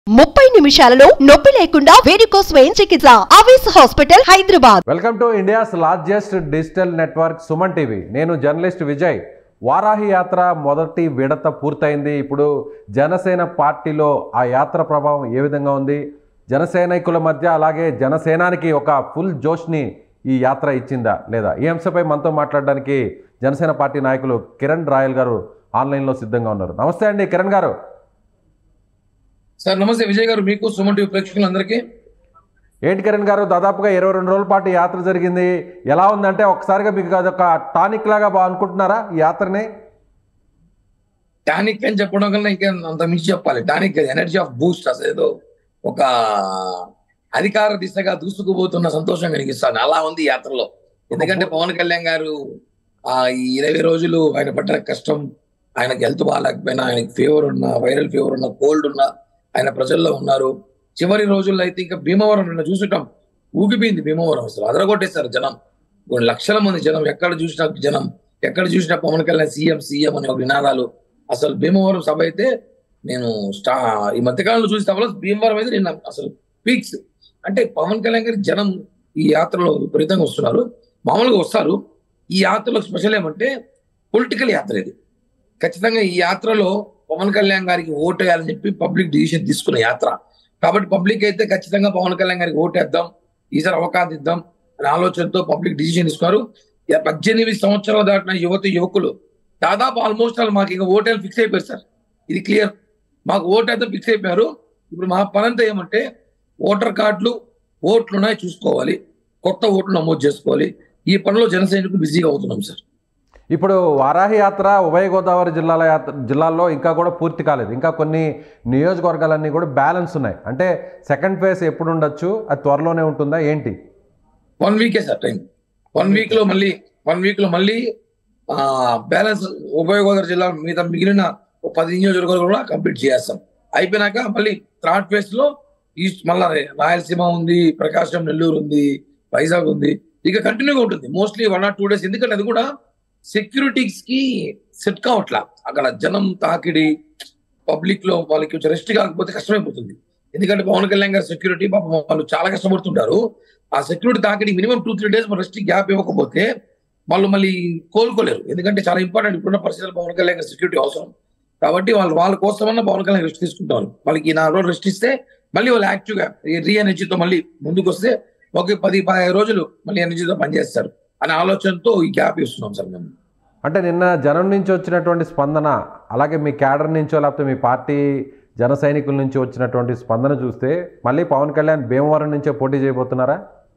ముప్పై నిమిషాలలో నొప్పి లేకుండా వేడికోస్ స్వయం చికిత్స ఆవేశ hospital Hyderabad welcome to India's largest digital network Suman TV నేను జర్నలిస్ట్ విజయ్ వారాహి యాత్ర మొదటి విడత పూర్తయింది ఇప్పుడు జనసేన పార్టీలో ఆ యాత్ర ప్రభావం ఏ విధంగా ఉంది జనసైనికుల మధ్య అలాగే జనసేనానికి ఒక ఫుల్ జోష్ని ఈ యాత్ర ఇచ్చిందా లేదా ఈ అంశంపై మనతో మాట్లాడడానికి జనసేన పార్టీ నాయకులు కిరణ్ రాయల్ గారు ఆన్లైన్లో సిద్ధంగా ఉన్నారు నమస్తే అండి కిరణ్ గారు సార్ నమస్తే విజయ్ గారు మీకు సుమన్ టీవీ ప్రేక్షకులందరికీ ఏంటి కిరణ్ గారు దాదాపుగా ఇరవై రెండు రోజుల పాటు యాత్ర జరిగింది ఎలా ఉందంటే ఒకసారిగా మీకు అదొక టానిక్ లాగా బా అనుకుంటున్నారా ఈ యాత్రని టానిక్ అని చెప్పడం కన్నా ఇంకా అంత మించి చెప్పాలి టానిక్ ఎనర్జీ ఆఫ్ బూస్ట్ అసలు ఏదో ఒక అధికార దిశగా దూసుకుపోతున్న సంతోషం కలిగిస్తాను అలా ఉంది ఈ యాత్రలో ఎందుకంటే పవన్ కళ్యాణ్ గారు ఆ ఈ ఇరవై రోజులు ఆయన పడ్డ కష్టం ఆయనకి హెల్త్ బాగాలేకపోయినా ఆయనకి ఫీవర్ ఉన్నా వైరల్ ఫీవర్ ఉన్నా కోల్డ్ ఉన్నా ఆయన ప్రజల్లో ఉన్నారు చివరి రోజుల్లో అయితే ఇంకా భీమవరం నిన్న చూసుంటాం ఊగిపోయింది భీమవరం అసలు అదరగొట్టేశారు జనం కొన్ని లక్షల మంది జనం ఎక్కడ చూసినా జనం ఎక్కడ చూసినా పవన్ కళ్యాణ్ సీఎం సీఎం అనే ఒక నినాదాలు అసలు భీమవరం సభ అయితే నేను స్టా ఈ మధ్యకాలంలో చూసిన సభలో భీమవరం అయితే నేను అసలు పీక్స్ అంటే పవన్ కళ్యాణ్ గారి జనం ఈ యాత్రలో విపరీతంగా వస్తున్నారు మామూలుగా వస్తారు ఈ యాత్రలో స్పెషల్ ఏమంటే పొలిటికల్ యాత్ర ఇది ఖచ్చితంగా ఈ యాత్రలో పవన్ కళ్యాణ్ గారికి ఓటు వేయాలని చెప్పి పబ్లిక్ డిసిషన్ తీసుకున్న యాత్ర కాబట్టి పబ్లిక్ అయితే ఖచ్చితంగా పవన్ కళ్యాణ్ గారికి ఓటు వేద్దాం ఈసారి అవకాశం ఇద్దాం అనే ఆలోచనతో పబ్లిక్ డిసిషన్ తీసుకున్నారు ఇక పద్దెనిమిది సంవత్సరాలు దాటిన యువత యువకులు దాదాపు ఆల్మోస్ట్ వాళ్ళు మాకు ఇంకా ఓటేలు ఫిక్స్ అయిపోయారు సార్ ఇది క్లియర్ మాకు ఓటు అయితే ఫిక్స్ అయిపోయారు ఇప్పుడు మా పని అంతా ఏమంటే ఓటర్ కార్డులు ఓట్లు ఉన్నాయి చూసుకోవాలి కొత్త ఓట్లు నమోదు చేసుకోవాలి ఈ పనిలో జన సైనికులు బిజీగా అవుతున్నాం సార్ ఇప్పుడు వారాహి యాత్ర ఉభయ గోదావరి జిల్లాల యాత్ర జిల్లాల్లో ఇంకా కూడా పూర్తి కాలేదు ఇంకా కొన్ని నియోజకవర్గాలన్నీ కూడా బ్యాలెన్స్ ఉన్నాయి అంటే సెకండ్ ఫేజ్ ఎప్పుడు ఉండొచ్చు అది త్వరలోనే ఉంటుందా ఏంటి వన్ వీకే సార్ టైం వన్ వీక్ లో మళ్ళీ వన్ వీక్ లో మళ్ళీ బ్యాలెన్స్ ఉభయ గోదావరి జిల్లా మిగతా మిగిలిన ఓ పది నియోజకవర్గాలు కూడా కంప్లీట్ చేస్తాం అయిపోయినాక మళ్ళీ థర్డ్ ఫేజ్ లో ఈస్ట్ మళ్ళా రాయలసీమ ఉంది ప్రకాశం నెల్లూరు ఉంది వైజాగ్ ఉంది ఇక కంటిన్యూగా ఉంటుంది mostly one or two days ఎందుకంటే అది కూడా సెక్యూరిటీస్ కి సెట్ కావట్లా అక్కడ జనం తాకిడి పబ్లిక్ లో వాళ్ళకి కొంచెం రెస్ట్ కాకపోతే కష్టమైపోతుంది ఎందుకంటే పవన్ కళ్యాణ్ గారి సెక్యూరిటీ పాపం వాళ్ళు చాలా కష్టపడుతుంటారు ఆ సెక్యూరిటీ తాకిడి minimum two three days rest gap ఇవ్వకపోతే వాళ్ళు మళ్ళీ కోలుకోలేరు ఎందుకంటే చాలా ఇంపార్టెంట్ ఇప్పుడున్న పరిస్థితుల్లో పవన్ కళ్యాణ్ గారి సెక్యూరిటీ అవసరం కాబట్టి వాళ్ళు వాళ్ళ కోసమన్నా పవన్ కళ్యాణ్ రెస్ట్ తీసుకుంటారు వాళ్ళకి ఈ నాలుగు రోజులు రెస్ట్ ఇస్తే మళ్ళీ వాళ్ళు యాక్టివ్ గా రీ ఎనర్జీతో మళ్ళీ ముందుకు వస్తే ఒక పది పదిహేను రోజులు మళ్ళీ ఎనర్జీతో పనిచేస్తారు అనే ఆలోచనతో ఈ గ్యాప్ ఇస్తున్నాం సార్ మేము అంటే నిన్న జనం నుంచి వచ్చినటువంటి స్పందన అలాగే మీ క్యాడర్ నుంచో లేకపోతే మీ పార్టీ జన సైనికుల నుంచి వచ్చినటువంటి స్పందన చూస్తే మళ్ళీ పవన్ కళ్యాణ్ భీమవరం నుంచే పోటీ చేయబోతున్నారా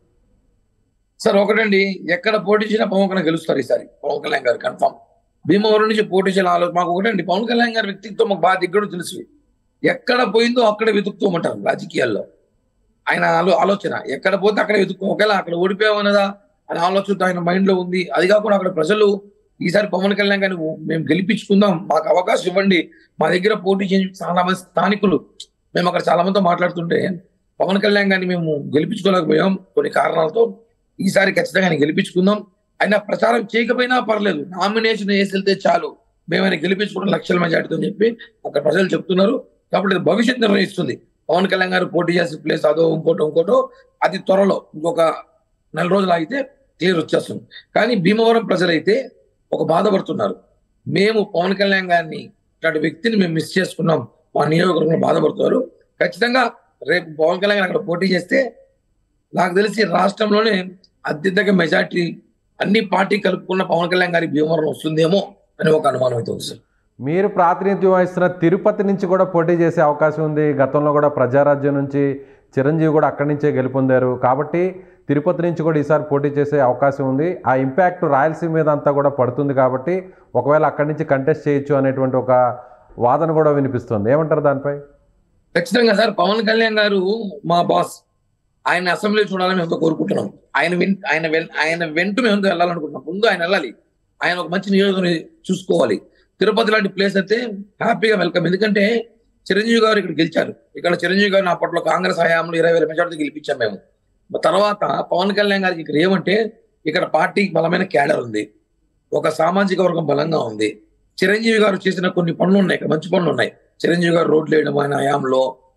సార్ ఒకటండి ఎక్కడ పోటీ చేసినా పవన్ కళ్యాణ్ గెలుస్తారు ఈసారి పవన్ కళ్యాణ్ గారు కన్ఫామ్ భీమవరం నుంచి పోటీ చేయాలి ఆలోచన మాకు ఒకటండి పవన్ కళ్యాణ్ గారి వ్యక్తిత్వం మాకు బాగా దిగ్గడు తెలుసు ఎక్కడ పోయిందో అక్కడే వెతుకుతూమంటారు రాజకీయాల్లో ఆయన ఆలో ఆలోచన ఎక్కడ పోతే అక్కడే వెతుక్కో ఒకవేళ అక్కడ ఓడిపోయామన్నదా అనే ఆలోచనతో ఆయన మైండ్ లో ఉంది అది కాకుండా అక్కడ ప్రజలు ఈసారి పవన్ కళ్యాణ్ గారిని మేము గెలిపించుకుందాం మాకు అవకాశం ఇవ్వండి మా దగ్గర పోటీ చేసి చాలా మంది స్థానికులు మేము అక్కడ చాలా మందితో మాట్లాడుతుంటే పవన్ కళ్యాణ్ గారిని మేము గెలిపించుకోలేకపోయాం కొన్ని కారణాలతో ఈసారి ఖచ్చితంగా ఆయన గెలిపించుకుందాం ఆయన ప్రచారం చేయకపోయినా పర్లేదు నామినేషన్ వేసి వెళ్తే చాలు మేము ఆయన గెలిపించుకోవడం లక్షల మెజార్టీతో చెప్పి అక్కడ ప్రజలు చెప్తున్నారు కాబట్టి అది భవిష్యత్ నిర్ణయిస్తుంది పవన్ కళ్యాణ్ గారు పోటీ చేసే ప్లేస్ అదో ఇంకోటో ఇంకోటో అది త్వరలో ఇంకొక నెల రోజులు ఆగితే క్లియర్ వచ్చేస్తుంది కానీ భీమవరం ప్రజలైతే ఒక బాధపడుతున్నారు మేము పవన్ కళ్యాణ్ గారిని ఇట్లాంటి వ్యక్తిని మేము మిస్ చేసుకున్నాం మా నియోజకవర్గంలో బాధపడుతున్నారు ఖచ్చితంగా రేపు పవన్ కళ్యాణ్ గారు అక్కడ పోటీ చేస్తే నాకు తెలిసి రాష్ట్రంలోనే అత్యధిక మెజార్టీ అన్ని పార్టీ కలుపుకున్న పవన్ కళ్యాణ్ గారి భీమవరం వస్తుందేమో అని ఒక అనుమానం అయితే ఉంది సార్ మీరు ప్రాతినిధ్యం వహిస్తున్న తిరుపతి నుంచి కూడా పోటీ చేసే అవకాశం ఉంది గతంలో కూడా ప్రజారాజ్యం నుంచి చిరంజీవి కూడా అక్కడి నుంచే గెలుపొందారు కాబట్టి తిరుపతి నుంచి కూడా ఈసారి పోటీ చేసే అవకాశం ఉంది ఆ ఇంపాక్ట్ రాయలసీమ మీద అంతా కూడా పడుతుంది కాబట్టి ఒకవేళ అక్కడి నుంచి కంటెస్ట్ చేయొచ్చు అనేటువంటి ఒక వాదన కూడా వినిపిస్తుంది ఏమంటారు దానిపై ఖచ్చితంగా సార్ పవన్ కళ్యాణ్ గారు మా బాస్ ఆయన అసెంబ్లీ చూడాలని మేము కోరుకుంటున్నాం ఆయన వెన్ ఆయన వెన్ ఆయన వెంట మేము వెళ్ళాలనుకుంటున్నాం ముందు ఆయన వెళ్ళాలి ఆయన ఒక మంచి నియోజకవర్గం చూసుకోవాలి తిరుపతి లాంటి ప్లేస్ అయితే హ్యాపీగా వెల్కమ్ ఎందుకంటే చిరంజీవి గారు ఇక్కడ గెలిచారు ఇక్కడ చిరంజీవి గారిని అప్పట్లో కాంగ్రెస్ హయాంలో ఇరవై వేల మెజార్టీ గెలిపించాం మేము తర్వాత పవన్ కళ్యాణ్ గారికి ఇక్కడ ఏమంటే ఇక్కడ పార్టీకి బలమైన క్యాడర్ ఉంది ఒక సామాజిక వర్గం బలంగా ఉంది చిరంజీవి గారు చేసిన కొన్ని పనులు ఉన్నాయి ఇక్కడ మంచి పనులు ఉన్నాయి చిరంజీవి గారు రోడ్లు వేయడం ఆయన హయాంలో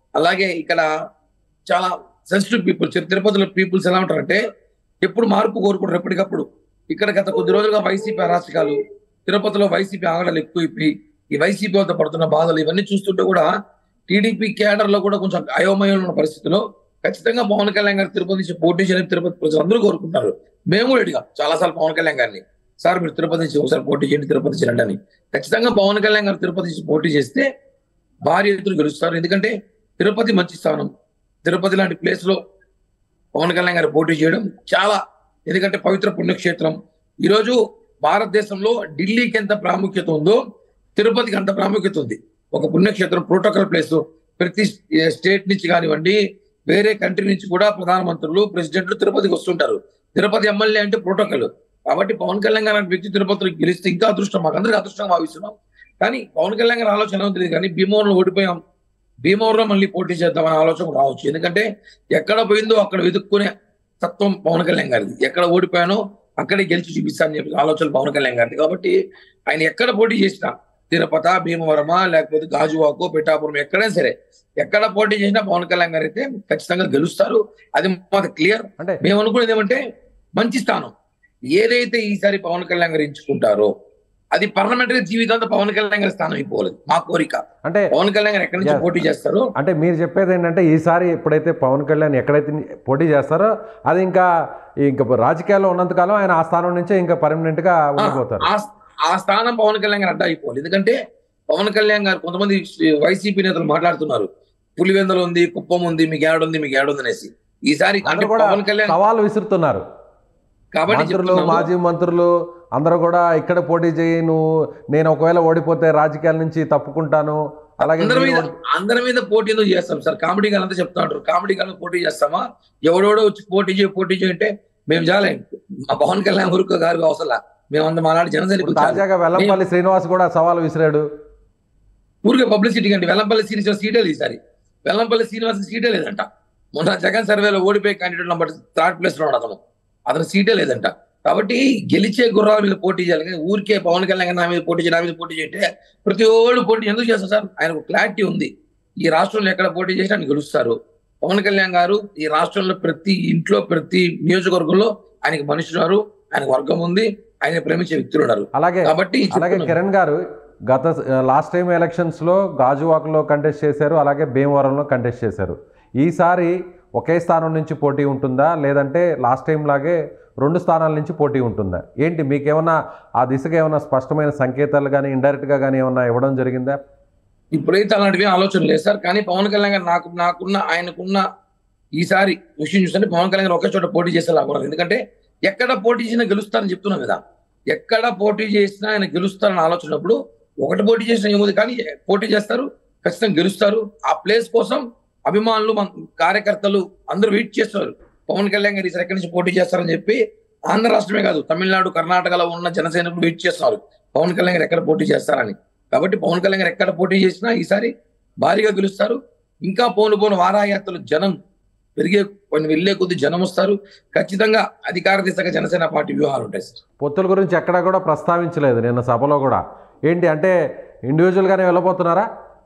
అలాగే ఇక్కడ చాలా సెన్సిటివ్ పీపుల్ తిరుపతిలో పీపుల్స్ ఎలా ఉంటారంటే ఎప్పుడు మార్పు కోరుకుంటారు ఎప్పటికప్పుడు ఇక్కడ గత కొద్ది రోజులుగా వైసీపీ అరాచకాలు తిరుపతిలో వైసీపీ ఆగడాలు ఎక్కువైపోయి ఈ వైసీపీ వద్ద పడుతున్న బాధలు ఇవన్నీ చూస్తుంటే కూడా టీడీపీ కేడర్ లో కూడా కొంచెం అయోమయం ఉన్న పరిస్థితిలో ఖచ్చితంగా పవన్ కళ్యాణ్ గారు తిరుపతి నుంచి పోటీ చేయాలని తిరుపతి ప్రజలు అందరూ కోరుకుంటారు మేము కూడా అడిగాం చాలాసార్లు పవన్ కళ్యాణ్ గారిని సార్ మీరు తిరుపతి నుంచి ఒకసారి పోటీ చేయండి తిరుపతి చేయండి అని ఖచ్చితంగా పవన్ కళ్యాణ్ గారు తిరుపతి నుంచి పోటీ చేస్తే భారీ ఎత్తున గెలుస్తారు ఎందుకంటే తిరుపతి మంచి స్థానం తిరుపతి లాంటి ప్లేస్ లో పవన్ కళ్యాణ్ గారు పోటీ చేయడం చాలా ఎందుకంటే పవిత్ర పుణ్యక్షేత్రం ఈరోజు భారతదేశంలో ఢిల్లీకి ఎంత ప్రాముఖ్యత ఉందో తిరుపతికి అంత ప్రాముఖ్యత ఉంది ఒక పుణ్యక్షేత్రం ప్రోటోకాల్ ప్లేస్ ప్రతి స్టేట్ నుంచి కానివ్వండి వేరే కంట్రీ నుంచి కూడా ప్రధానమంత్రులు ప్రెసిడెంట్లు తిరుపతికి వస్తుంటారు తిరుపతి ఎమ్మెల్యే అంటే ప్రోటోకాల్ కాబట్టి పవన్ కళ్యాణ్ గారు అనే వ్యక్తి తిరుపతిలో గెలిస్తే ఇంకా అదృష్టం మాకు అందరికీ అదృష్టంగా భావిస్తున్నాం కానీ పవన్ కళ్యాణ్ గారి ఆలోచన ఏమో తెలియదు కానీ భీమవరంలో ఓడిపోయాం భీమవరంలో మళ్ళీ పోటీ చేద్దామనే ఆలోచన కూడా రావచ్చు ఎందుకంటే ఎక్కడ పోయిందో అక్కడ వెతుక్కునే తత్వం పవన్ కళ్యాణ్ గారిది ఎక్కడ ఓడిపోయానో అక్కడే గెలిచి చూపిస్తానని చెప్పి ఆలోచన పవన్ కళ్యాణ్ గారిది కాబట్టి ఆయన ఎక్కడ పోటీ చేసినా తిరుపత భీమవరమా లేకపోతే గాజువాకో పిఠాపురం ఎక్కడైనా సరే ఎక్కడ పోటీ చేసినా పవన్ కళ్యాణ్ గారు అయితే ఖచ్చితంగా గెలుస్తారు అది మాకు క్లియర్ అంటే మేము అనుకునేది ఏమంటే మంచి స్థానం ఏదైతే ఈసారి పవన్ కళ్యాణ్ గారు ఎంచుకుంటారో అది పార్లమెంటరీ జీవితాంతో పవన్ కళ్యాణ్ గారి స్థానం అయిపోలేదు మా కోరిక అంటే పవన్ కళ్యాణ్ గారు ఎక్కడి నుంచి Yes. పోటీ చేస్తారో అంటే మీరు చెప్పేది ఏంటంటే ఈసారి ఎప్పుడైతే పవన్ కళ్యాణ్ ఎక్కడైతే పోటీ చేస్తారో అది ఇంకా ఇంకా రాజకీయాల్లో ఉన్నంతకాలం ఆయన ఆ స్థానం నుంచే ఇంకా పర్మనెంట్ గా ఉండిపోతారు ఆ ఆ స్థానం పవన్ కళ్యాణ్ గారు అడ్డా అయిపోవాలి ఎందుకంటే పవన్ కళ్యాణ్ గారు కొంతమంది వైసీపీ నేతలు మాట్లాడుతున్నారు పులివెందలు ఉంది కుప్పం ఉంది మీకు ఏడుంది మీకు ఏడుంది అనేసి ఈసారి అంటే అందరూ కూడా పవన్ కళ్యాణ్ సవాలు విసురుతున్నారు కాబట్టి మంత్రులు చెప్తున్నాము, మాజీ మంత్రులు అందరూ కూడా ఇక్కడ పోటీ చేయి నువ్వు నేను ఒకవేళ ఓడిపోతే రాజకీయాల నుంచి తప్పుకుంటాను అలాగే అందరి మీరు మీద ఓడి- అందరి మీద పోటీ ఎందుకు చేస్తాం సార్ కామెడీ గాలంతా చెప్తా ఉంటారు కామెడీ గాలం పోటీ చేస్తామా ఎవడోడో వచ్చి పోటీ చేయి పోటీ చేయి అంటే మేము చాలే మా పవన్ కళ్యాణ్ ఊరుక గారు అవసరం మేము అంత మాలాడి జనసేన ఇప్పుడు తాజాగా వెల్లంపల్లి శ్రీనివాస్ కూడా సవాల్ విసిరాడు ఊరికే పబ్లిసిటీ కండి వెల్లంపల్లి శ్రీనివాస్ సీటే లేదు ఈసారి వెల్లంపల్లి శ్రీనివాస్ సీటే లేదంట మొన్న జగన్ సర్వేలో ఓడిపోయి క్యాండిడేట్ నెంబర్ థర్డ్ ప్లేస్ లో ఉన్నాడు అతను అతను సీటే లేదంట కాబట్టి గెలిచే గుర్రాల మీద పోటీ చేయాలి కానీ ఊరికే పవన్ కళ్యాణ్ గారు నా మీద పోటీ చేయి నా మీద పోటీ చేయంటే ప్రతి ఒళ్ళు పోటీ ఎందుకు చేస్తారు సార్ ఆయనకు క్లారిటీ ఉంది ఈ రాష్ట్రంలో ఎక్కడ పోటీ చేసినా ఆయన గెలుస్తారు పవన్ కళ్యాణ్ గారు ఈ రాష్ట్రంలో ప్రతి ఇంట్లో ప్రతి నియోజకవర్గంలో ఆయనకి మనుషులు ఉన్నారు ఆయనకు వర్గం ఉంది ఆయన ప్రేమించే వ్యక్తులు ఉన్నారు అలాగే కాబట్టి అలాగే చెప్తున్నాను. కిరణ్ గారు గత లాస్ట్ టైం ఎలక్షన్స్ లో గాజువాకలో కంటెస్ట్ చేశారు అలాగే భీమవరంలో కంటెస్ట్ చేశారు ఈసారి ఒకే స్థానం నుంచి పోటీ ఉంటుందా లేదంటే లాస్ట్ టైం లాగే రెండు స్థానాల నుంచి పోటీ ఉంటుందా ఏంటి మీకేమన్నా ఆ దిశగా ఏమైనా స్పష్టమైన సంకేతాలు కానీ ఇండైరెక్ట్ గా కానీ ఏమన్నా ఇవ్వడం జరిగిందా ఇప్పుడైతే అలాంటివి ఆలోచన లేదు సార్ కానీ పవన్ కళ్యాణ్ గారు నాకు నాకున్న ఆయనకున్న ఈసారి విషయం చూస్తుంటే పవన్ కళ్యాణ్ గారు ఒకే చోట పోటీ చేసేలా కూడా ఎందుకంటే ఎక్కడ పోటీ చేసినా గెలుస్తారని చెప్తున్నాం కదా ఎక్కడ పోటీ చేసినా ఆయన గెలుస్తారని ఆలోచనప్పుడు ఒకటి పోటీ చేసినా ఏముంది కానీ పోటీ చేస్తారు ఖచ్చితంగా గెలుస్తారు ఆ ప్లేస్ కోసం అభిమానులు మన కార్యకర్తలు అందరూ వెయిట్ చేస్తారు పవన్ కళ్యాణ్ గారు ఈసారి ఎక్కడి నుంచి పోటీ చేస్తారని చెప్పి ఆంధ్ర రాష్ట్రమే కాదు తమిళనాడు కర్ణాటకలో ఉన్న జనసైనికులు వెయిట్ చేస్తున్నారు పవన్ కళ్యాణ్ గారు ఎక్కడ పోటీ చేస్తారని కాబట్టి పవన్ కళ్యాణ్ గారు ఎక్కడ పోటీ చేసినా ఈసారి భారీగా గెలుస్తారు ఇంకా పోను పోను వారాయాత్రలు జనం పెరిగే కొన్ని వెళ్ళే కొద్ది జనం వస్తారు ఖచ్చితంగా అధికార దిశగా జనసేన పార్టీ వ్యూహాలు ఉంటాయి సార్ పొత్తుల గురించి ఎక్కడా కూడా ప్రస్తావించలేదు నిన్న సభలో కూడా ఏంటి అంటే ఇండివిజువల్ గానే వెళ్ళబోతున్నారా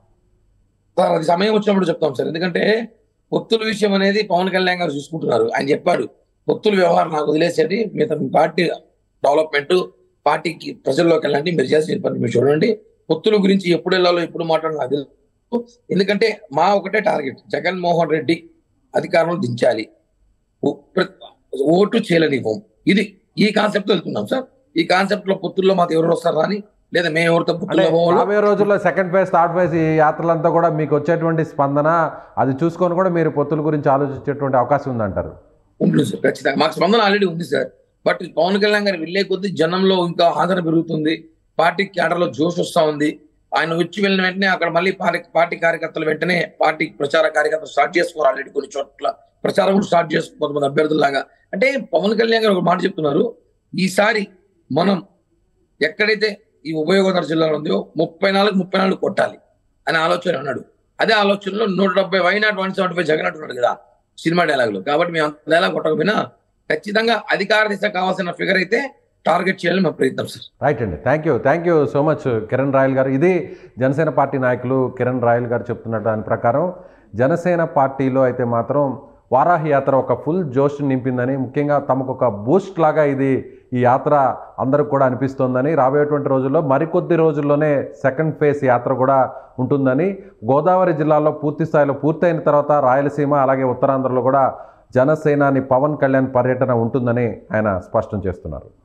సార్ అది సమయం వచ్చినప్పుడు చెప్తాం సార్ ఎందుకంటే పొత్తుల విషయం అనేది పవన్ కళ్యాణ్ గారు చూసుకుంటున్నారు ఆయన చెప్పాడు పొత్తుల వ్యవహారం నాకు వదిలేసేది మిగతా మీ పార్టీ డెవలప్మెంట్ పార్టీకి ప్రజల్లోకి వెళ్ళండి మీరు చేసిన పని మీరు చూడండి పొత్తుల గురించి ఎప్పుడు వెళ్ళాలో ఎప్పుడు మాట్లాడాలో నాకు తెలియదు ఎందుకంటే మా ఒకటే టార్గెట్ జగన్మోహన్ రెడ్డి అధికారంలో దించాలి ఓ- ప్ర- ఓటు చేయలేనివ్వం ఇది ఈ కాన్సెప్ట్ వెళ్తున్నాం సార్ ఈ కాన్సెప్ట్ లో పొత్తుల్లో మాకు ఎవరు వస్తారు అని లేదా మేము ఎవరితో అంటే పొత్తుల్లో పోవాలో రాబోయే రోజుల్లో సెకండ్ ఫేజ్ థర్డ్ ఫేజ్ ఈ యాత్రలంతా కూడా మీకు వచ్చేటువంటి స్పందన అది చూసుకొని కూడా మీరు పొత్తుల గురించి ఆలోచించేటువంటి అవకాశం ఉందంటారు ఉంటుంది సార్ ఖచ్చితంగా మాకు స్పందన ఆల్రెడీ ఉంది సార్ బట్ పవన్ కళ్యాణ్ గారు వెళ్లే కొద్దీ జనంలో ఇంకా ఆదరణ పెరుగుతుంది పార్టీ క్యాడర్లో జోష్ వస్తా ఉంది ఆయన వచ్చి వెళ్ళిన వెంటనే అక్కడ మళ్ళీ పార్టీ పార్టీ కార్యకర్తలు వెంటనే పార్టీ ప్రచార కార్యకర్తలు స్టార్ట్ చేసుకోరు ఆల్రెడీ కొన్ని చోట్ల ప్రచారం కూడా స్టార్ట్ చేసుకో కొంతమంది అభ్యర్థుల్లాగా అంటే పవన్ కళ్యాణ్ గారు ఒక మాట చెప్తున్నారు ఈసారి మనం ఎక్కడైతే ఈ ఉభయ గోదావరి జిల్లాలో ఉందో ముప్పై నాలుగు ముప్పై నాలుగు కొట్టాలి అనే ఆలోచన అన్నాడు అదే ఆలోచనలో నూట డెబ్బై why not one seventy five Jagan అంటున్నాడు కదా సినిమా డైలాగులు కాబట్టి మేము అంత డైలాగ్ కొట్టకపోయినా ఖచ్చితంగా అధికార దిశ కావాల్సిన ఫిగర్ అయితే టార్గెట్ చేయాలని మా ప్రయత్నం సార్ రైట్ అండి thank you thank you so much Kiran Royal గారు ఇది జనసేన పార్టీ నాయకులు కిరణ్ రాయల్ గారు చెప్తున్న దాని ప్రకారం జనసేన పార్టీలో అయితే మాత్రం వారాహి యాత్ర ఒక ఫుల్ జోష్ నింపిందని ముఖ్యంగా తమకు ఒక బూస్ట్ లాగా ఇది ఈ యాత్ర అందరికి కూడా అనిపిస్తోందని రాబోయేటువంటి రోజుల్లో మరికొద్ది రోజుల్లోనే సెకండ్ ఫేజ్ యాత్ర కూడా ఉంటుందని గోదావరి జిల్లాలో పూర్తి స్థాయిలో పూర్తయిన తర్వాత రాయలసీమ అలాగే ఉత్తరాంధ్రలో కూడా జనసేనాని పవన్ కళ్యాణ్ పర్యటన ఉంటుందని ఆయన స్పష్టం చేస్తున్నారు